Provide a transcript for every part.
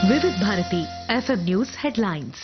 వివిధ Bharati FM news headlines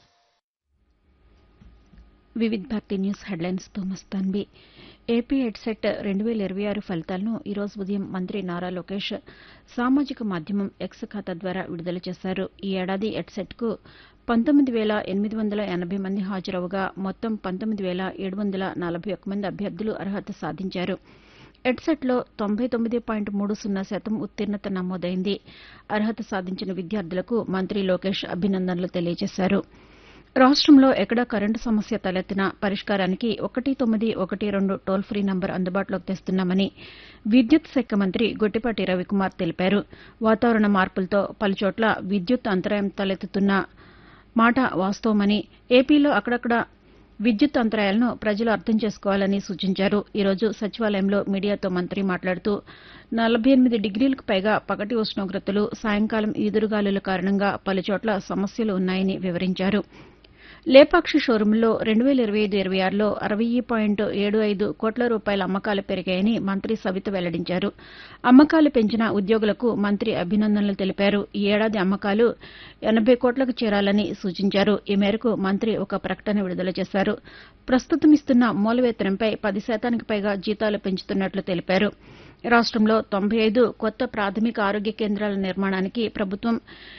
Vividh Bharati news headlines తో Mastanbi AP headset రెండు వేల ఇరవై ఆరు ఫలితాలను ఈరోజు ఉదయం మంత్రి నారా లోకేష్ సామాజిక మాధ్యమం ఎక్స్ ఖాతా ద్వారా విడుదల చేశారు ఈ ఏడాది హెడ్సెట్కు పంతొమ్మిది వేల ఎనిమిది వందల ఎనభై మంది హాజరవగా మొత్తం పంతొమ్మిది వేల ఏడు వందల నలభై ఒక్క మంది అభ్యర్థులు అర్హత సాధించారు ఎడ్సెట్లో తొంభై తొమ్మిది పాయింట్ మూడు సున్నా శాతం ఉత్తీర్ణత నమోదైంది అర్హత సాధించిన విద్యార్థులకు మంత్రి లోకేష్ అభినందనలు తెలియజేశారు రాష్టంలో ఎక్కడా కరెంటు సమస్య తలెత్తినా పరిష్కారానికి ఒకటి తొమ్మిది ఒకటి రెండు టోల్ ఫ్రీ నంబర్ అందుబాటులోకి తెస్తున్నామని విద్యుత్ శాఖ మంత్రి గొట్టిపాటి రవికుమార్ తెలిపారు వాతావరణ మార్పులతో పలుచోట్ల విద్యుత్ అంతరాయం తలెత్తుతున్న మాట వాస్తవమని ఏపీలో అక్కడక్కడ విద్యుత్ అంతరాయాలను ప్రజలు అర్థం చేసుకోవాలని సూచించారు ఈరోజు సచివాలయంలో మీడియాతో మంత్రి మాట్లాడుతూ నలభై ఎనిమిది డిగ్రీలకు పైగా పగటి ఉష్ణోగ్రతలు సాయంకాలం ఈదురుగాలుల కారణంగా పలుచోట్ల సమస్యలు ఉన్నాయని వివరించారు లేపాక్షి షోరూంలో రెండు వేల ఇరవై ఐదు ఇరవై ఆరులో అరవై పాయింట్ ఏడు ఐదు కోట్ల రూపాయల అమ్మకాలు పెరిగాయని మంత్రి సవిత వెల్లడించారు అమ్మకాలు పెంచిన ఉద్యోగులకు మంత్రి అభినందనలు తెలిపారు ఈ ఏడాది అమ్మకాలు ఎనబై కోట్లకు చేరాలని సూచించారు ఈ మేరకు మంత్రి ఒక ప్రకటన విడుదల చేశారు ప్రస్తుతం ఇస్తున్న మూల వేతనంపై పది శాతానికి పైగా జీతాలు పెంచుతున్నట్లు తెలిపారు రాష్టంలో తొంభై ఐదు కొత్త ప్రాథమిక ఆరోగ్య కేంద్రాల నిర్మాణానికి ప్రభుత్వం